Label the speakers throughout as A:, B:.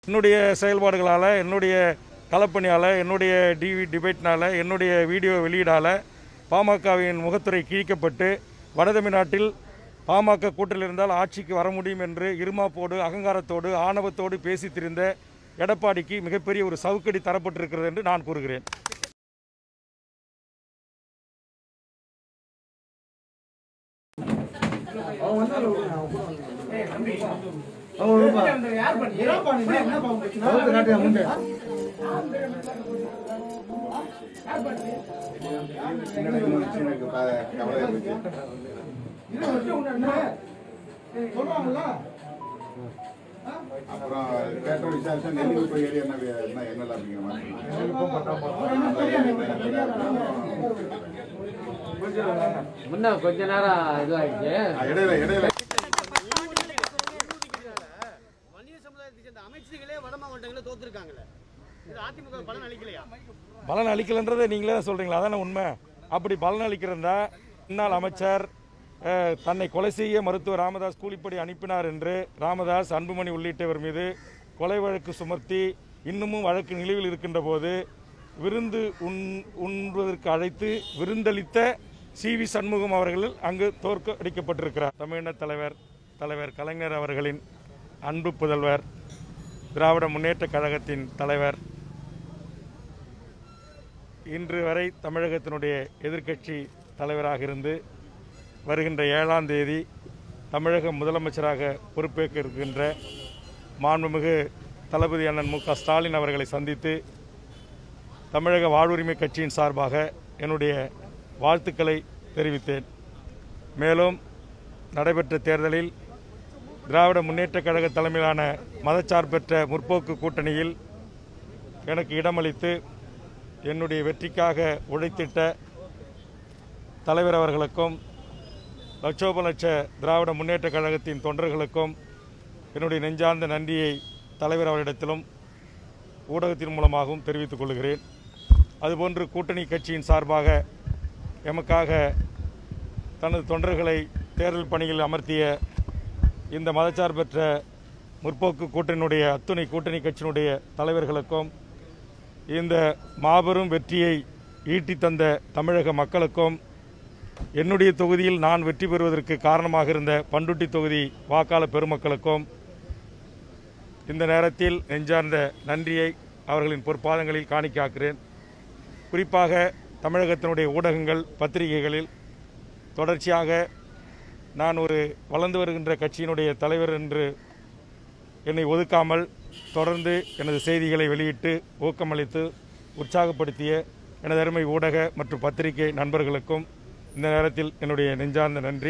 A: என்னுடைய செயல்பாடுகளால் என்னுடைய களப்பணியால் என்னுடைய டிவி டிபேட்னால் என்னுடைய வீடியோ வெளியீடால் பாமகவின் முகத்துறை கிழிக்கப்பட்டு வடதமிழ்நாட்டில் பாமக கூட்டில் இருந்தால் ஆட்சிக்கு வர முடியும் என்று இருமாப்போடு அகங்காரத்தோடு ஆணவத்தோடு பேசி திரிந்த எடப்பாடிக்கு மிகப்பெரிய ஒரு சவுக்கடி தரப்பட்டிருக்கிறது என்று நான் கூறுகிறேன்
B: அப்புறம் கேட்ட விசாரிச்சா நெல்லிக்குப்பை ஏரியா என்ன வே- என்ன என்னல அப்படிங்கிற மாதிரி
C: முன்ன கொஞ்ச நேரம் இதுவாயிடுச்சு
B: ஆ, இடையில இடையில
D: வன்னியர் சமுதாயத்தை சேர்ந்த அமைச்சர்களே வட மாவட்டங்களே தோத்துருக்காங்களே இது அதிமுக பலன் அளிக்கலையா
A: பலன் அளிக்கலைன்றதை நீங்களே தான் சொல்கிறீங்களா அதானே உண்மை அப்படி பலன் அளிக்கிறதா முன்னாள் அமைச்சர் அஹ், தன்னை கொலை செய்ய மருத்துவர் ராமதாஸ் கூலிப்படி அனுப்பினார் என்று ராமதாஸ் அன்புமணி உள்ளிட்டவர் மீது கொலை வழக்கு சுமத்தி இன்னமும் வழக்கு நிலுவில் இருக்கின்ற போது விருந்து உண் உண்பதற்கு அழைத்து விருந்தளித்த சி வி சண்முகம் அவர்கள் அங்கு தோற்கடிக்கப்பட்டிருக்கிறார் தமிழின தலைவர் தலைவர் கலைஞர் அவர்களின் அன்பு புதல்வர் திராவிட முன்னேற்றக் கழகத்தின் தலைவர் இன்று வரை தமிழகத்தினுடைய எதிர்க்கட்சி தலைவராக இருந்து வருகின்ற ஏழாம் தேதி தமிழக முதலமைச்சராக பொறுப்பேற்க இருக்கின்ற மாண்புமிகு தளபதி அண்ணன் மு க ஸ்டாலின் அவர்களை சந்தித்து தமிழக வாழ்வுரிமை கட்சியின் சார்பாக என்னுடைய வாழ்த்துக்களை தெரிவித்தேன் மேலும் நடைபெற்ற தேர்தலில் திராவிட முன்னேற்றக் கழக தலைமையிலான மதச்சார்பற்ற முற்போக்கு கூட்டணியில் எனக்கு இடமளித்து என்னுடைய வெற்றிக்காக உழைத்திட்ட தலைவர் அவர்களுக்கும் லட்சோப லட்ச திராவிட முன்னேற்றக் கழகத்தின் தொண்டர்களுக்கும் என்னுடைய நெஞ்சார்ந்த நன்றியை தலைவர் அவரிடத்திலும் ஊடகத்தின் மூலமாகவும் தெரிவித்துக் கொள்கிறேன் அதுபோன்று கூட்டணி கட்சியின் சார்பாக எமக்காக தனது தொண்டர்களை தேர்தல் பணியில் அமர்த்திய இந்த மதச்சார்பற்ற முற்போக்கு கூட்டணியுடைய அத்துணை கூட்டணி கட்சியினுடைய தலைவர்களுக்கும் இந்த மாபெரும் வெற்றியை ஈட்டித் தந்த தமிழக மக்களுக்கும் என்னுடைய தொகுதியில் நான் வெற்றி பெறுவதற்கு காரணமாக இருந்த பண்டுட்டி தொகுதி வாக்காளர் பெருமக்களுக்கும் இந்த நேரத்தில் நெஞ்சார்ந்த நன்றியை அவர்களின் பொற்பாதங்களில் காணிக்காக்கிறேன் குறிப்பாக தமிழகத்தினுடைய ஊடகங்கள் பத்திரிகைகளில் தொடர்ச்சியாக நான் ஒரு வளர்ந்து வருகின்ற கட்சியினுடைய தலைவர் என்று என்னை ஒதுக்காமல் தொடர்ந்து எனது செய்திகளை வெளியிட்டு ஊக்கமளித்து உற்சாகப்படுத்திய எனது அருமை ஊடக மற்றும் பத்திரிகை நண்பர்களுக்கும் இந்த நேரத்தில் என்னுடைய நெஞ்சார்ந்த நன்றி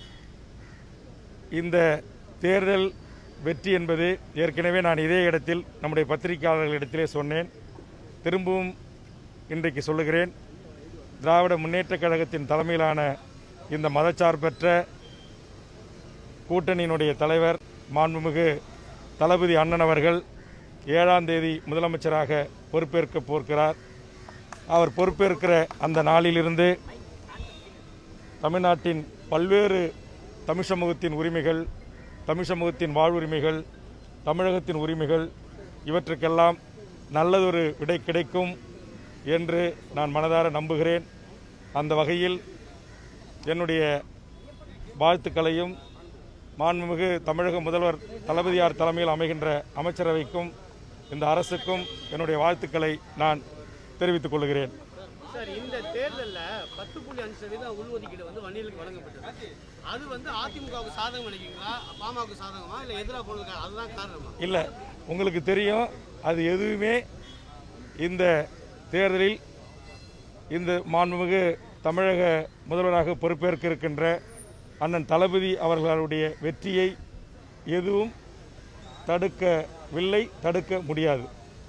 A: இந்த தேர்தல் வெற்றி என்பது ஏற்கனவே நான் இதே இடத்தில் நம்முடைய பத்திரிகையாளர்களிடத்திலே சொன்னேன் திரும்பவும் இன்றைக்கு சொல்லுகிறேன் திராவிட முன்னேற்றக் கழகத்தின் தலைமையிலான இந்த மதச்சார்பற்ற கூட்டணியினுடைய தலைவர் மாண்புமிகு தளபதி அண்ணன் அவர்கள் ஏழாம் தேதி முதலமைச்சராக பொறுப்பேற்க போகிறார் அவர் பொறுப்பேற்கிற அந்த நாளிலிருந்து தமிழ்நாட்டின் பல்வேறு தமிழ் சமூகத்தின் உரிமைகள் தமிழ் சமூகத்தின் வாழ்வுரிமைகள் தமிழகத்தின் உரிமைகள் இவற்றுக்கெல்லாம் நல்லதொரு விடை கிடைக்கும் என்று நான் மனதார நம்புகிறேன் அந்த வகையில் என்னுடைய வாழ்த்துக்களையும் மாண்புமிகு தமிழக முதல்வர் தளபதியார் தலைமையில் அமைகின்ற அமைச்சரவைக்கும் இந்த அரசுக்கும் என்னுடைய வாழ்த்துக்களை நான் தெரிவித்துக் கொள்கிறேன்
D: சார் இந்த தேர்தல்ல பத்து புள்ளி அஞ்சு சதவீதம் உள்ஒதுக்கீடு வந்து வன்னியர்களுக்கு வழங்கப்பட்டது அது வந்து அதிமுகவுக்கு சாதகம் நினைக்கிறீங்களா பாமகவுக்கு சாதகமா இல்ல எதிராக போனதுக்கு அதுதான் காரணமா
A: இல்லை உங்களுக்கு தெரியும் அது எதுவுமே இந்த தேர்தலில் இந்த மாண்புமிகு தமிழக முதல்வராக பொறுப்பேற்க இருக்கின்ற அண்ணன் தளபதி அவர்களுடைய வெற்றியை எதுவும் தடுக்கவில்லை தடுக்க முடியாது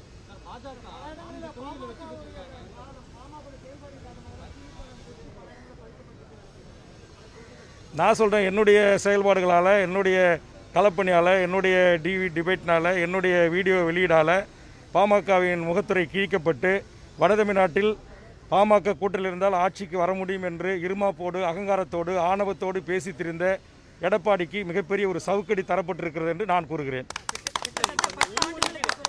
A: நான் சொல்கிறேன் என்னுடைய செயல்பாடுகளால் என்னுடைய களப்பணியால் என்னுடைய டிவி டிபேட்னால் என்னுடைய வீடியோ வெளியீடால் பாமகவின் முகத்துறை கிழிக்கப்பட்டு வடதமிழ்நாட்டில் பாமக கூட்டில் இருந்தால் ஆட்சிக்கு வர முடியும் என்று இருமாப்போடு அகங்காரத்தோடு ஆணவத்தோடு பேசி திரிந்த எடப்பாடிக்கு மிகப்பெரிய ஒரு சவுக்கடி தரப்பட்டிருக்கிறது என்று நான் கூறுகிறேன்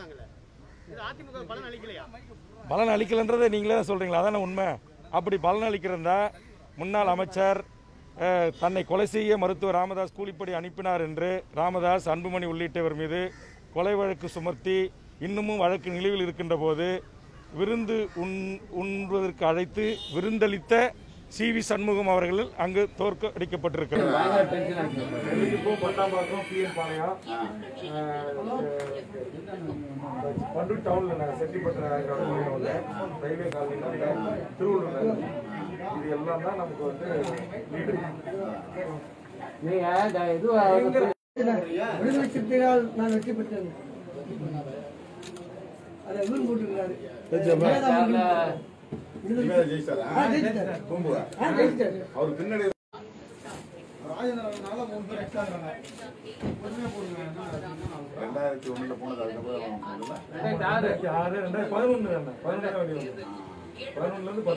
D: இருக்காங்கல்ல இது அதிமுக பலன் அளிக்கலையா
A: பலன் அளிக்கலைன்றதை நீங்களே தான் சொல்கிறீங்களா அதானே உண்மை அப்படி பலன் அளிக்கிறதா முன்னாள் அமைச்சர் அஹ், தன்னை கொலை செய்ய மருத்துவர் ராமதாஸ் கூலிப்படி அனுப்பினார் என்று ராமதாஸ் அன்புமணி உள்ளிட்டவர் மீது கொலை வழக்கு சுமர்த்தி இன்னமும் வழக்கு நிலுவில் இருக்கின்ற போது விருந்து உண் உண்பதற்கு அழைத்து விருந்தளித்த சி வி சண்முகம் அவர்கள் அங்கு தோற்கடிக்கப்பட்டிருக்கிறார்
C: பயங்கர டென்ஷன் ஆச்சு
A: இப்போ பட்டாம்பாக்கம் பிஎன் பாளையம் பண்டூர் டவுன்ல நாங்கள் செட்டிப்பட்ட ரயில்வே காலனி திருவள்ளூர் இது எல்லாம் தான் நமக்கு வந்து வீடு
C: நீங்க இந்த இது வந்து
E: விடுதலை சிறுத்தைகளால் நான் வெற்றி பெற்றேன் அதை இவரும் போட்டிருக்காரு
C: சேர்ல
B: இனிமேல் ஜெயிச்சாரா?
E: ஆ, ஜெயிச்சிட்டாரு.
B: பூம்புகா.
E: ஆ, ஜெயிச்சிட்டாரு.
B: அவர் பின்னாடி ரெண்டாயிரத்தி ஒண்ணுல போனது அதுக்கப்புறம் போனதுல?
C: ரெண்டாயிரத்தி ஆறு
A: ஆறு ரெண்டாயிரத்தி பதினொன்று பதினொன்று பதினொன்றுலேருந்து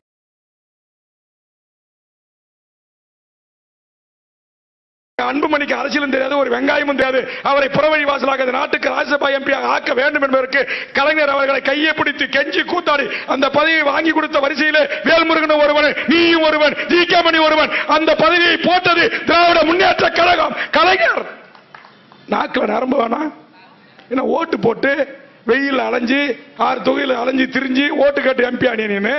F: அன்புமணிக்கு அரசியலும் தெரியாது ஒரு வெங்காயமும் தெரியாது அவரை புறவழி வாசலாக இந்த நாட்டுக்கு ராஜ்யசபா எம்பியாக ஆக்க வேண்டும் என்பதற்கு கலைஞர் அவர்களை கையை பிடித்து கெஞ்சி கூத்தாடி அந்த பதவியை வாங்கி கொடுத்த வரிசையிலே வேல்முருகன் ஒருவன் நீயும் ஒருவன் ஜி கே மணி ஒருவன் அந்த பதவியை போட்டது திராவிட முன்னேற்ற கழகம் கலைஞர் நாக்கில் நரம்பு வேணாம் என்ன ஓட்டு போட்டு வெயில் அலைஞ்சு ஆறு தொகையில் அலைஞ்சு திரிஞ்சு ஓட்டு கேட்டு எம்பி ஆனி நீனு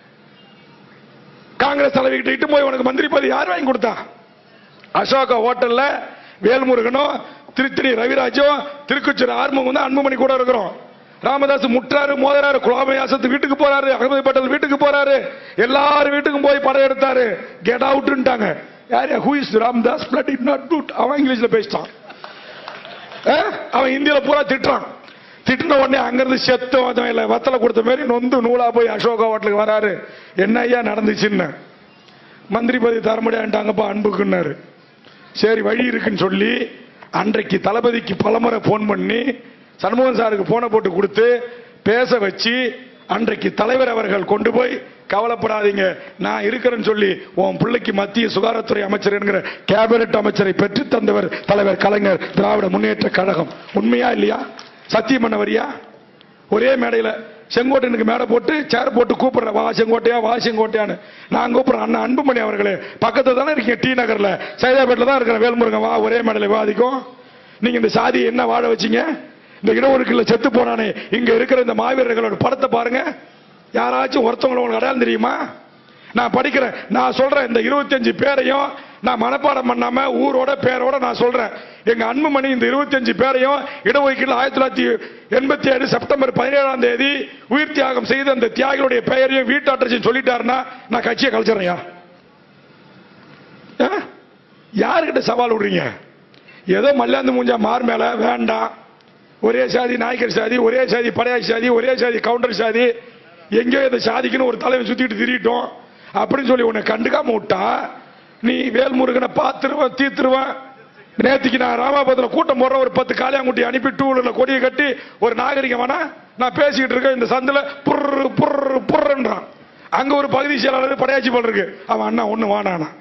F: காங்கிரஸ் தலைவிக்கிட்ட இட்டு போய் உனக்கு மந்திரி பதவி யார் வாங்கி கொடுத்தா அசோகா ஹோட்டல்ல வேல்முருகனும் திருத்தணி ரவிராஜும் திருக்குச்சூர் ஆறுமுகம் தான் அன்புமணி கூட இருக்கிறோம் ராமதாஸ் முற்றாரு மோதராரு குலாமயாசத்து வீட்டுக்கு போறாரு அகமது பட்டேல் வீட்டுக்கு போறாரு எல்லாரும் வீட்டுக்கும் போய் படம் எடுத்தாரு கெட் அவுட்ன்ட்டாங்க யார் who is Ramadoss blood it not good அவன் இங்கிலீஷ்ல பேசிட்டான் அஹ்? அவன் இந்தியில பூரா திட்டுறான் திட்டின உடனே அங்கிருந்து செத்தம் அதுவும் இல்லை வத்தலை கொடுத்த மாதிரி நொந்து நூலா போய் அசோகா ஹோட்டலுக்கு வராரு என்ன ஐயா நடந்துச்சுன்னு மந்திரி பதவி தர முடியாண்டாங்கப்பா அன்புக்குன்னாரு சரி வழி இருக்குன்னு சொல்லி அன்றைக்கு தளபதிக்கு பலமுறை போன் பண்ணி சண்முகம் சாருக்கு போனை போட்டு கொடுத்து பேச வச்சு அன்றைக்கு தலைவர் அவர்கள் கொண்டு போய் கவலைப்படாதீங்க நான் இருக்கிறேன்னு சொல்லி உன் பிள்ளைக்கு மத்திய சுகாதாரத்துறை அமைச்சர் என்கிற கேபினட் அமைச்சரை பெற்று தந்தவர் தலைவர் கலைஞர் திராவிட முன்னேற்ற கழகம் உண்மையா இல்லையா சத்தியம் பண்ண வரியா ஒரே மேடையில செங்கோட்டையனுக்கு மேடை போட்டு சேர் போட்டு கூப்பிடுற வா செங்கோட்டையா வா செங்கோட்டையான்னு நான் கூப்பிடுறேன் அண்ணன் அன்புமணி அவர்களே பக்கத்துல தானே இருக்கீங்க டி நகர்ல சைதாப்பேட்டில் தான் இருக்கிற வேல்முருகன் வா ஒரே மேடையில விவாதிக்கும் நீங்க இந்த சாதி என்ன வாழ வச்சீங்க இந்த இடஒதுக்கீடுல செத்து போனானே இங்க இருக்கிற இந்த மாவீரர்களோட படத்தை பாருங்க யாராச்சும் ஒருத்தவங்களை உங்களுக்கு அடையாளம் தெரியுமா நான் படிக்கிறேன் நான் சொல்றேன் இந்த 25 பேரையும் நான் மனப்பாடம் பண்ணாம ஊரோட பேரோட நான் சொல்றேன் எங்க அன்புமணி இந்த 25 பேரையும் இடஒதுக்கீடு ஆயிரத்தி தொள்ளாயிரத்தி எண்பத்தி ஏழு செப்டம்பர் பதினேழாம் தேதி உயிர் தியாகம் செய்த அந்த தியாகிகளுடைய பெயரையும் வீட்டு அட்ரஸையும் சொல்லிட்டாருன்னா நான் கட்சியை கழிச்சிடறேன் யாருக்கிட்ட சவால் விடுறீங்க ஏதோ மல்லாந்து மூஞ்சா மார் மேல வேண்டாம் ஒரே சாதி நாய்க்கர் சாதி ஒரே சாதி படையாச்சி சாதி ஒரே சாதி கவுண்டர் சாதி எங்கேயோ இந்த சாதிக்குன்னு ஒரு தலைவன் சுத்திட்டு திரியிட்டோம் அப்படின்னு சொல்லி உன்னை கண்டுக்காம விட்டா நீ வேல்முருகனை பார்த்துருவன் தீர்த்துருவன் நேத்திக்கு நான் ராமாபுரத்தில் கூட்டம் போடுற ஒரு பத்து காளியாங்குட்டி அனுப்பி டூ வீலர்ல கொடியை கட்டி ஒரு நாகரிகம் வேணா நான் பேசிக்கிட்டு இருக்கேன் இந்த சந்தில புர்ரு புர்ரு புர்ருன்றான் அங்க ஒரு பகுதி செயலாளர் படையாச்சி போல் இருக்கு அவன் அண்ணா ஒண்ணு வானானா